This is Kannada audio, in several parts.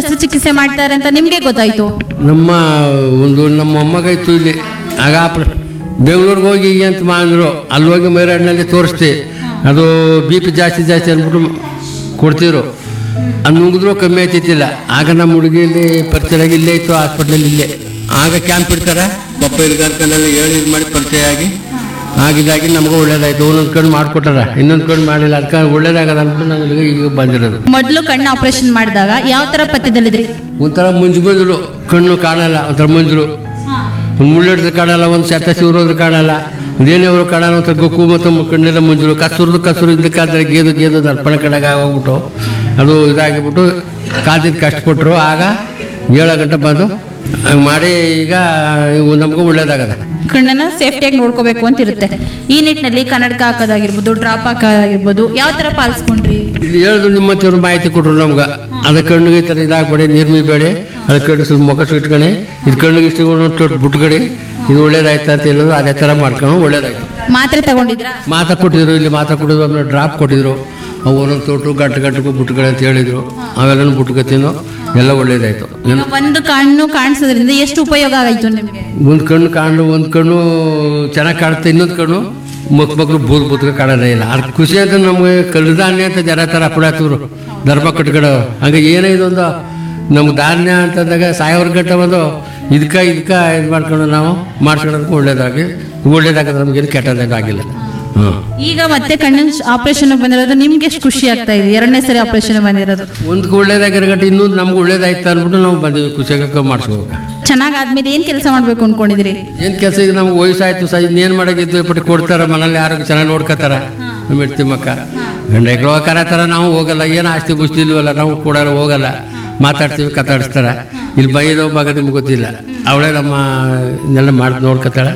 ಶಸ್ತ್ರಚಿಕಿತ್ಸೆ ಮಾಡ್ತಾರೆ ಅಂತ ನಿಮ್ಗೆ ಗೊತ್ತಾಯ್ತು ನಮ್ಮ ಒಂದು ನಮ್ಮ ಮೊಮ್ಮಗ ಇತ್ತು ಇಲ್ಲಿ ಆಗ ಆಪ್ರ ಬೆಂಗಳೂರಿಗೆ ಹೋಗಿ ಹೀಗೆ ಅಂತ ಮಾಡಿದ್ರು ಅಲ್ಲಿ ಹೋಗಿ ಮೈರಾಡ್ನಲ್ಲಿ ತೋರಿಸ್ದೆ ಅದು ಬಿ ಪಿ ಜಾಸ್ತಿ ಜಾಸ್ತಿ ಅಂದ್ಬಿಟ್ಟು ಕೊಡ್ತಿದ್ರು ಅದು ನುಂಗಿದ್ರು ಕಮ್ಮಿ ಆಯ್ತಿತ್ತಿಲ್ಲ ಆಗ ನಮ್ಮ ಹುಡುಗಿಯಲ್ಲಿ ಪರಿಚಯ ಆಗಿ ಇಲ್ಲೇ ಇತ್ತು ಹಾಸ್ಪಿಟ್ಲಲ್ಲಿ ಇಲ್ಲೇ ಆಗ ಕ್ಯಾಂಪ್ ಇಡ್ತಾರೆ ಪಪ್ಪ ಇರ್ಗಾರ್ಕಂಡೆಲ್ಲ ಹೇಳಿ ಇದು ಮಾಡಿ ಪರಿಚಯ ಆಗಿ ಆಗಿದ್ದಾಗಿ ನಮಗೂ ಒಳ್ಳೇದಾಯ್ತು ಒಂದೊಂದು ಕಣ್ಣು ಮಾಡಿಕೊಟ್ಟಾರ ಇನ್ನೊಂದು ಕಣ್ಣು ಮಾಡಿಲ್ಲ ಅದಕ್ಕೆ ಒಳ್ಳೇದಾಗದ ಅಂದ್ಬಿಟ್ಟು ನಾನು ಇಲ್ಲಿಗೆ ಈಗ ಬಂದಿರೋದು ಮೊದಲು ಕಣ್ಣು ಆಪರೇಷನ್ ಮಾಡಿದಾಗ ಯಾವ ತರ ಪಥ್ಯದಲ್ಲಿದ್ರಿ ಒಂಥರ ಮುಂಜು ಬಂದ್ರು ಕಣ್ಣು ಕಾಣಲ್ಲ ಒಂಥರ ಮಂಜರು ಒಂದು ಮುಳ್ಳಿಡ್ದು ಕಾಣಲ್ಲ ಒಂದು ಸೆತ್ತ ಸಿವ್ರೋದ್ರು ಕಾಣಲ್ಲ ಒಂದೇನೇವರು ಕಾಣಲ್ಲ ಒಂಥರ ಗೊಕ್ಕು ಮತ್ತು ಕಣ್ಣೆಲ್ಲ ಮುಂಜರು ಕಸುರ್ದು ಕಸುರು ಇದಕ್ಕಾದ್ರೆ ಗೇದು ಗೇದು ದರ್ಪಣ ಕಡೆಗೆ ಹೋಗ್ಬಿಟ್ಟು ಅದು ಇದಾಗಿಬಿಟ್ಟು ಕಾದಿದ್ದು ಕಷ್ಟಪಟ್ಟರು ಆಗ ಏಳು ಗಂಟೆ ಬಂದು ಹಂಗ್ ಮಾಡಿ ಈಗ ಇವು ನಮಗೂ ಒಳ್ಳೇದಾಗದ ಕಣ್ಣನ್ನ ಸೇಫ್ಟಿಯಾಗಿ ನೋಡ್ಕೋಬೇಕು ಅಂತ ಇರುತ್ತೆ ಈ ನಿಟ್ಟಿನಲ್ಲಿ ಕನ್ನಡಕ ಹಾಕೋದಾಗಿರ್ಬೋದು ಡ್ರಾಪ್ ಹಾಕೋದಾಗಿರ್ಬೋದು ಯಾವ ತರ ಪಾಲಿಸ್ಕೊಂಡ್ರಿ ಇಲ್ಲಿ ಹೇಳಿದ್ರು ನಿಮ್ಮ ಹತ್ತಿರ ಮಾಹಿತಿ ಕೊಟ್ರು ನಮ್ಗೆ ಅದ ಕಣ್ಣಿಗೆ ಈ ಥರ ಇದಾಗಬೇಡಿ ನೀರು ಮೀಬೇಡಿ ಅದ ಕಣ್ಣು ಸ್ವಲ್ಪ ಮುಖ ಸುಟ್ಕಣಿ ಇದು ಕಣ್ಣಿಗೆ ಇಷ್ಟು ತೊಟ್ಟು ಬಿಟ್ಕಡಿ ಇದು ಒಳ್ಳೇದಾಯ್ತು ಅಂತ ಹೇಳೋದು ಅದೇ ಥರ ಮಾಡ್ಕೊಂಡು ಒಳ್ಳೇದಾಯ್ತು ಮಾತ್ರೆ ತಗೊಂಡಿದ್ರಾ ಮಾತಾ ಕೊಟ್ಟಿದ್ರು ಇಲ್ಲಿ ಮಾತಾ ಕೊಟ್ಟಿದ್ರು ಆಮೇಲೆ ಡ್ರಾಪ್ ಕೊಟ್ಟಿದ್ರು ಅವು ಒಂದೊಂದು ತೊಟ್ಟು ಗಂಟು ಗಂಟೆಗೂ ಬುಟ್ಕಡೆ ಅಂತ ಹೇಳಿದ್ರು ಅವೆಲ್ಲನೂ ಬುಟ್ಕೊತೀನೋ ಎಲ್ಲ ಒಳ್ಳೇದಾಯ್ತು ಈಗ ಒಂದು ಕಣ್ಣು ಕಾಣಿಸೋದ್ರಿಂದ ಎಷ್ಟು ಉಪಯೋಗ ಆಯ್ತು ನಿಮ್ಗೆ ಒಂದು ಕಣ್ಣು ಕಾಣು ಒಂದು ಕಣ್ಣು ಚೆನ್ನಾಗಿ ಕಾಣುತ್ತೆ ಇನ್ನೊಂದು ಕಣ್ಣು ಮಕ್ ಮಕ್ಕಳು ಬೂದ್ ಬೂತ್ಗೆ ಕಾಣೋದೇ ಇಲ್ಲ ಅದ್ ಖುಷಿ ಅಂತ ನಮಗೆ ಕಲ್ದಾನ್ಯ ಅಂತ ಜನ ಥರ ಅಪ್ಪಡಾತವ್ರು ಧರ್ಮ ಕಟ್ಕೊಡೋ ಹಂಗೆ ಏನೇ ಇದೊಂದು ನಮ್ಗೆ ಧಾನ್ಯ ಅಂತಂದಾಗ ಸಾಯೋರ್ ಗಂಟೆ ಬಂದು ಇದಕ್ಕೆ ಇದಕ್ಕೆ ಇದು ಮಾಡ್ಕೊಂಡು ನಾವು ಮಾಡ್ಕೊಳ್ಳೋದಕ್ಕೆ ಒಳ್ಳೇದಾಗಿ ಒಳ್ಳೇದಾಗದ್ರೆ ನಮಗೇನು ಕೆಟ್ಟದಾಗಿಲ್ಲ ಹ್ಞೂ ಈಗ ಮತ್ತೆ ಕಣ್ಣಿನ ಆಪರೇಷನ್ ಬಂದಿರೋದು ನಿಮ್ಗೆ ಎಷ್ಟು ಖುಷಿ ಆಗ್ತಾ ಇದೆ ಎರಡನೇ ಸರಿ ಆಪರೇಷನ್ ಬಂದಿರೋದು ಒಂದಕ್ಕೆ ಒಳ್ಳೇದಾಗಿರೋ ಗಂಟೆ ಇನ್ನೊಂದು ನಮ್ಗೆ ಒಳ್ಳೇದಾಯ್ತು ಅಂದ್ಬಿಟ್ಟು ನಾವು ಬಂದಿವಿ ಖುಷಿಯಾಗ ಮಾಡಿಸ್ಬೇಕು ಚೆನ್ನಾಗಾದ್ಮೇಲೆ ಏನ್ ಕೆಲಸ ಮಾಡ್ಬೇಕು ಅನ್ಕೊಂಡಿದ್ರಿ ಏನು ಕೆಲಸ ಈಗ ನಮ್ಗೆ ವಯಸ್ಸಾಯ್ತು ಸಹ ಇನ್ನೇನು ಮಾಡೋದಿದ್ದು ಪಟ್ಟಿ ಕೊಡ್ತಾರ ಮನೇಲಿ ಯಾರು ಚೆನ್ನಾಗಿ ನೋಡ್ಕೋತಾರ ನಮ್ಮ ಹೆಂಡ್ತಿ ಮಕ್ಕ ಗಂಡ ಹೋಗಾರ ಥರ ನಾವು ಹೋಗಲ್ಲ ಏನು ಆಸ್ತಿ ಬುಸ್ತಿ ಇಲ್ವಲ್ಲ ನಾವು ಕೂಡ ಹೋಗಲ್ಲ ಮಾತಾಡ್ತೀವಿ ಕತಾಡಿಸ್ತಾರ ಇಲ್ಲಿ ಬೈದೋ ಮಗ ನಿಮ್ಗೆ ಗೊತ್ತಿಲ್ಲ ಅವಳೇ ನಮ್ಮ ಇದನ್ನೆಲ್ಲ ಮಾಡಿ ನೋಡ್ಕೋತಾಳೆ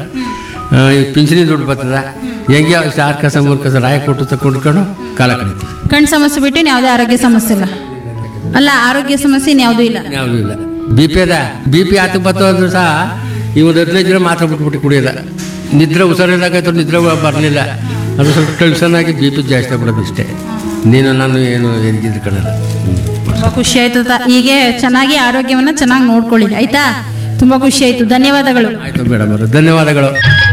ಈ ಪಿಂಚಣಿ ದುಡ್ಡು ಬರ್ತದ ಹೆಂಗೆ ಆರು ಕಸ ಮೂರು ಕಸ ರಾಯ ಕೊಟ್ಟು ತಗೊಂಡ್ಕೊಂಡು ಕಾಲ ಕಳಿತೀವಿ ಕಣ್ ಸಮಸ್ಯೆ ಬಿಟ್ಟು ಇನ್ ಯಾವುದೇ ಆರೋಗ್ಯ ಸಮಸ್ಯೆ ಇಲ್ಲ ಅಲ್ಲ ಆರೋಗ್ಯ ಸಮಸ್ಯೆ ಇನ್ಯಾವುದೂ ಇಲ್ಲ ಯಾವುದೂ ಇಲ್ಲ ಬಿ ಪಿ ಅದ ಬಿ ಪಿ ಆತ ಬತ್ತು ಅಂದ್ರೂ ಸಹ ಈ ಒಂದು ಹದಿನೈದು ದಿನ ಮಾತ್ರ ಬಿಟ್ಬಿಟ್ಟು ಕುಡಿಯೋದ ನಿದ್ರೆ ಹುಷಾರಿಲ್ಲಾಗಾಯ್ತು ನಿದ್ರೆ ಬರಲಿಲ್ಲ ಅದು ಸ್ವಲ್ಪ ಟೆನ್ಷನ್ ಆಗಿ ಬಿ ಪಿ ಜಾಸ್ತಿ ಆಗ್ಬಿಡೋದು ಇಷ್ಟೇ ನೀನು ನಾನು ಏನು ಎನ್ಗಿದ್ದು ಕಣಲ್ಲ ತುಂಬಾ ಖುಷಿ ಆಯ್ತು ತ- ಹೀಗೆ ಚೆನ್ನಾಗಿ ಆರೋಗ್ಯವನ್ನ ಚೆನ್ನಾಗಿ ನೋಡ್ಕೊಳ್ಳಿ ಆಯ್ತಾ ತುಂಬಾ ಖುಷಿ ಆಯ್ತು ಧನ್ಯವಾದಗಳು ಆಯಿತು ಮೇಡಮ್ ಅವರು ಧನ್ಯವಾದಗಳು